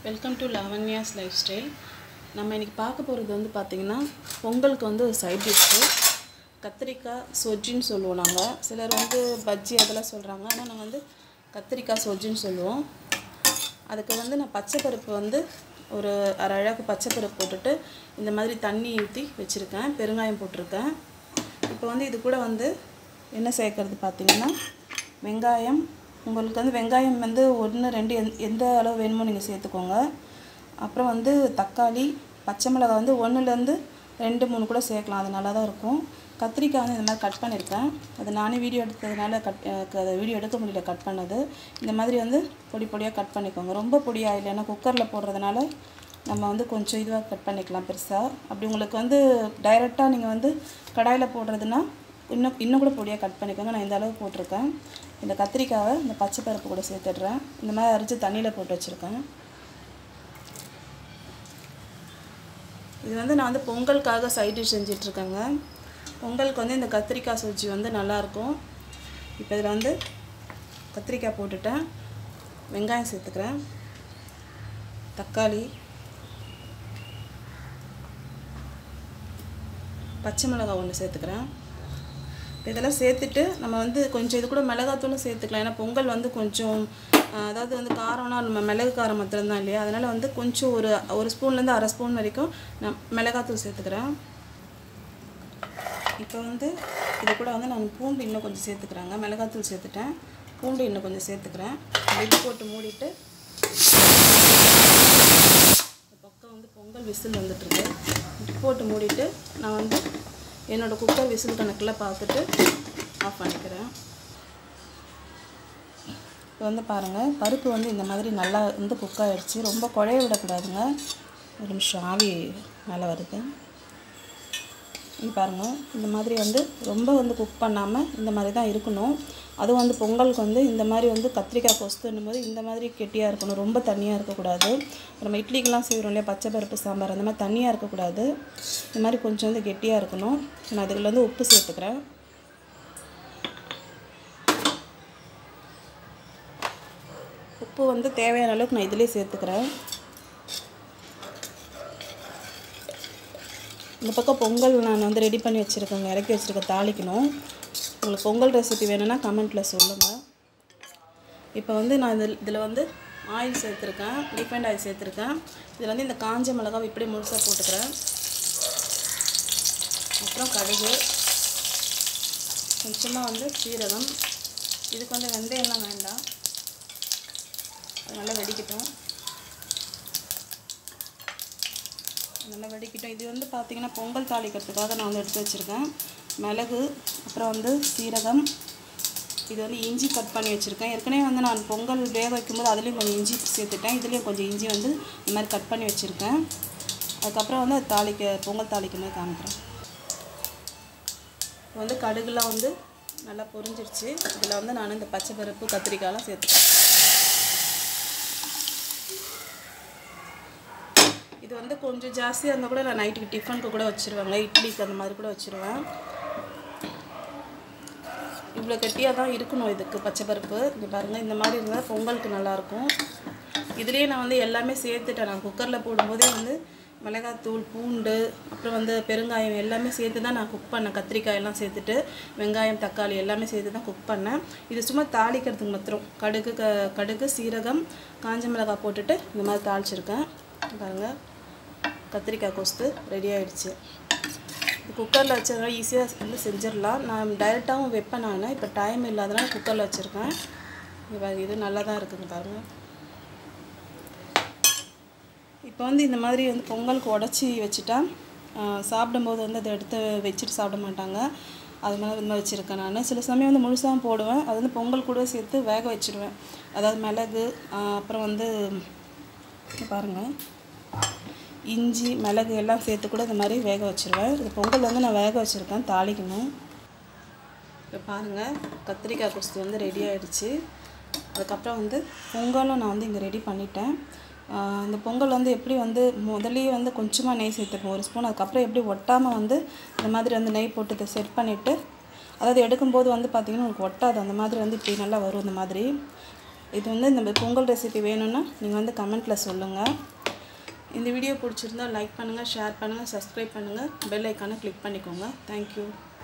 welcome to Lavanya's life style நம்ம இன்றைக்கி பார்க்க போகிறது வந்து பார்த்திங்கன்னா பொங்கலுக்கு வந்து ஒரு சைட் டிஷ்ஷு கத்திரிக்காய் சொஜ்ஜின்னு சொல்லுவோம் நாங்கள் சிலர் வந்து பஜ்ஜி அதெல்லாம் சொல்கிறாங்க ஆனால் நாங்கள் வந்து கத்திரிக்காய் சொஜ்ஜின்னு சொல்லுவோம் அதுக்கு வந்து நான் பச்சை பருப்பு வந்து ஒரு அரை அழகு பச்சை பருப்பு போட்டுட்டு இந்த மாதிரி தண்ணி ஊற்றி வச்சுருக்கேன் பெருங்காயம் போட்டிருக்கேன் இப்போ வந்து இது கூட வந்து என்ன சேர்க்கறது பார்த்தீங்கன்னா வெங்காயம் உங்களுக்கு வந்து வெங்காயம் வந்து ஒன்று ரெண்டு எந் எந்த அளவு வேணுமோ நீங்கள் சேர்த்துக்கோங்க அப்புறம் வந்து தக்காளி பச்சை மிளகாய் வந்து ஒன்றுலேருந்து ரெண்டு மூணு கூட சேர்க்கலாம் அது நல்லா தான் இருக்கும் கத்திரிக்காய் வந்து இந்த மாதிரி கட் பண்ணியிருக்கேன் அது நானே வீடியோ எடுத்ததுனால கட் எனக்கு அதை வீடியோ எடுக்க முடியல கட் பண்ணது இந்த மாதிரி வந்து பொடி பொடியாக கட் பண்ணிக்கோங்க ரொம்ப பொடியாக இல்லை ஏன்னா குக்கரில் போடுறதுனால நம்ம வந்து கொஞ்சம் இதுவாக கட் பண்ணிக்கலாம் பெருசாக அப்படி உங்களுக்கு வந்து டைரெக்டாக நீங்கள் வந்து கடாயில் போடுறதுன்னா இன்னும் இன்னும் கூட பொடியாக கட் பண்ணிக்கோங்க நான் இந்த அளவு போட்டிருக்கேன் இந்த கத்திரிக்காவை இந்த பச்சை பருப்பு கூட சேர்த்துடுறேன் இந்த மாதிரி அரைச்சி தண்ணியில் போட்டு வச்சுருக்கேன் இது வந்து நான் வந்து பொங்கலுக்காக சைட் டிஷ் செஞ்சிட்ருக்கேங்க பொங்கலுக்கு வந்து இந்த கத்திரிக்காய் சொஜ்ஜி வந்து நல்லாயிருக்கும் இப்போ இதில் வந்து கத்திரிக்காய் போட்டுட்டேன் வெங்காயம் சேர்த்துக்கிறேன் தக்காளி பச்சை மிளகாய் ஒன்று சேர்த்துக்கிறேன் இதெல்லாம் சேர்த்துட்டு நம்ம வந்து கொஞ்சம் இது கூட மிளகாத்தூளும் சேர்த்துக்கலாம் ஏன்னா பொங்கல் வந்து கொஞ்சம் ஆஹ், அதாவது வந்து காரம்னா நம்ம மிளகு காரம் மாத்திரம்தான் இல்லையா அதனால் வந்து கொஞ்சம் ஒரு ஒரு ஸ்பூன்லேருந்து அரை ஸ்பூன் வரைக்கும் நான் மிளகாத்தூள் சேர்த்துக்கிறேன் இப்போ வந்து இது கூட வந்து நான் பூண்டு இன்னும் கொஞ்சம் சேர்த்துக்கிறேங்க மிளகாத்தூள் சேர்த்துட்டேன் பூண்டு இன்னும் கொஞ்சம் சேர்த்துக்கிறேன் இது போட்டு மூடிட்டு இந்த பக்கம் வந்து பொங்கல் விசில் வந்துட்டுருக்கு இது போட்டு மூடிட்டு நான் வந்து என்னோடய குக்கர் விசில் கணக்கில் பார்த்துட்டு ஆஃப் பண்ணிக்கிறேன் இப்போ வந்து பாருங்கள் பருப்பு வந்து இந்த மாதிரி நல்லா வந்து குக் ஆகிடுச்சு ரொம்ப குழைய விடக்கூடாதுங்க ஒரு நிமிஷம் ஆவி மேலே வருது இது பாருங்கள் இந்த மாதிரி வந்து ரொம்ப வந்து குக் பண்ணாமல் இந்த மாதிரி தான் இருக்கணும் அதுவும் வந்து பொங்கலுக்கு வந்து இந்த மாதிரி வந்து கத்திரிக்காய் கொஸ்துன்னும் போது இந்த மாதிரி கெட்டியாக இருக்கணும் ரொம்ப தண்ணியாக இருக்கக்கூடாது நம்ம இட்லிக்கெலாம் செய்கிறோம் இல்லையா பச்சை பருப்பு சாம்பார் அந்த மாதிரி தண்ணியாக இருக்கக்கூடாது இந்த மாதிரி கொஞ்சம் வந்து கெட்டியாக இருக்கணும் நான் அதுக்குள்ள வந்து உப்பு சேர்த்துக்கிறேன் உப்பு வந்து தேவையான அளவுக்கு நான் இதிலே சேர்த்துக்கிறேன் இந்த பக்கம் பொங்கல் நான் வந்து ரெடி பண்ணி வச்சுருக்கேங்க இறக்கி வச்சுருக்கேன் தாளிக்கணும் உங்களுக்கு பொங்கல் ரெசிபி வேணும்னா கமெண்ட்டில் சொல்லுங்கள் இப்போ வந்து நான் இதில் இதில் வந்து ஆயில் சேர்த்துருக்கேன் ரீஃபைண்ட் ஆயில் சேர்த்துருக்கேன் இதில் வந்து இந்த காஞ்ச மிளகாவை இப்படி முழுசாக போட்டுக்கிறேன் அப்புறம் கடுகு கொஞ்சமாக வந்து சீரகம் இதுக்கு வந்து வெந்தயம்லாம் வேண்டாம் அது நல்லா வெடிக்கட்டும் நல்லா வெடிக்கட்டும் இது வந்து பார்த்திங்கன்னா பொங்கல் தாளிக்கிறதுக்காக நான் வந்து எடுத்து வச்சுருக்கேன் மிளகு அப்புறம் வந்து சீரகம் இது வந்து இஞ்சி கட் பண்ணி வச்சுருக்கேன் ஏற்கனவே வந்து நான் பொங்கல் வேக வைக்கும்போது அதுலேயும் கொஞ்சம் இஞ்சி சேர்த்துட்டேன் இதுலேயும் கொஞ்சம் இஞ்சி வந்து இந்த மாதிரி கட் பண்ணி வச்சுருக்கேன் அதுக்கப்புறம் வந்து அது தாளிக்க பொங்கல் தாளிக்கும் போது காமிக்கிறேன் இப்போ வந்து கடுகுலாம் வந்து நல்லா பொரிஞ்சிருச்சு இதில் வந்து நான் இந்த பச்சை பருப்பு கத்திரிக்காயெலாம் சேர்த்துக்கிறேன் இது வந்து கொஞ்சம் ஜாஸ்தியாக இருந்தால் கூட நான் நைட்டுக்கு டிஃபனுக்கு கூட வச்சுருவேங்க இட்லிக்கு அந்த மாதிரி கூட வச்சுருவேன் இவ்வளோ கெட்டியாக தான் இருக்கணும் இதுக்கு பச்சை பருப்பு இங்கே பாருங்கள் இந்த மாதிரி இருந்தால் பொங்கலுக்கு நல்லாயிருக்கும் இதுலேயே நான் வந்து எல்லாமே சேர்த்துட்டேன் நான் குக்கரில் போடும்போதே வந்து மிளகாத்தூள் பூண்டு அப்புறம் வந்து பெருங்காயம் எல்லாமே சேர்த்து தான் நான் குக் பண்ணேன் கத்திரிக்காய் எல்லாம் சேர்த்துட்டு வெங்காயம் தக்காளி எல்லாமே சேர்த்து தான் குக் பண்ணேன் இது சும்மா தாளிக்கிறதுக்கு மாத்திரம் கடுகு க கடுகு சீரகம் காஞ்ச மிளகாய் போட்டுட்டு இந்த மாதிரி தாளிச்சிருக்கேன் பாருங்கள் கத்திரிக்காய் கொஸ்து ரெடி ஆயிடுச்சு இது குக்கரில் வச்சதுனால ஈஸியாக வந்து செஞ்சிடலாம் நான் டைரெக்டாகவும் வைப்பேன் நான் இப்போ டைம் இல்லாதனால குக்கரில் வச்சுருக்கேன் இது பாருங்க, இது நல்லா தான் இருக்குங்க பாருங்கள் இப்போ வந்து இந்த மாதிரி வந்து பொங்கலுக்கு உடச்சி வச்சுட்டா ஆஹ், சாப்பிடும்போது வந்து அதை எடுத்து வச்சுட்டு சாப்பிட மாட்டாங்க அது மாதிரி இந்த மாதிரி வச்சுருக்கேன் நான் சில சமயம் வந்து முழுசாக போடுவேன் அது வந்து பொங்கல் கூட சேர்த்து வேக வச்சுடுவேன் அதாவது மிளகு ஆஹ், அப்புறம் வந்து இங்க பாருங்கள் இஞ்சி மிளகு எல்லாம் சேர்த்து கூட இந்த மாதிரி வேக வச்சுருவேன் இது பொங்கல் வந்து நான் வேக வச்சுருக்கேன் தாளிக்கணும் இப்போ பாருங்கள் கத்திரிக்காய் குஸ்து வந்து ரெடி ஆயிடுச்சு அதுக்கப்புறம் வந்து பொங்கலும் நான் வந்து இங்கே ரெடி பண்ணிட்டேன் ஆஹ் இந்த பொங்கல் வந்து எப்படி வந்து முதல்லயே வந்து கொஞ்சமாக நெய் சேர்த்துப்போம் ஒரு ஸ்பூன் அதுக்கப்புறம் எப்படி ஒட்டாமல் வந்து இந்த மாதிரி வந்து நெய் போட்டு இதை செட் பண்ணிவிட்டு அதாவது எடுக்கும்போது வந்து பார்த்திங்கன்னா உங்களுக்கு ஒட்டாது அந்த மாதிரி வந்து இப்படி நல்லா வரும் இந்த மாதிரி இது வந்து இந்த பொங்கல் ரெசிபி வேணும்னா நீங்கள் வந்து கமெண்ட்டில் சொல்லுங்கள் இந்த வீடியோ பிடிச்சிருந்தா லைக் பண்ணுங்கள் ஷேர் பண்ணுங்கள் சப்ஸ்கிரைப் பண்ணுங்கள் பெல் ஐக்கானை கிளிக் பண்ணிக்கோங்க தேங்க்யூ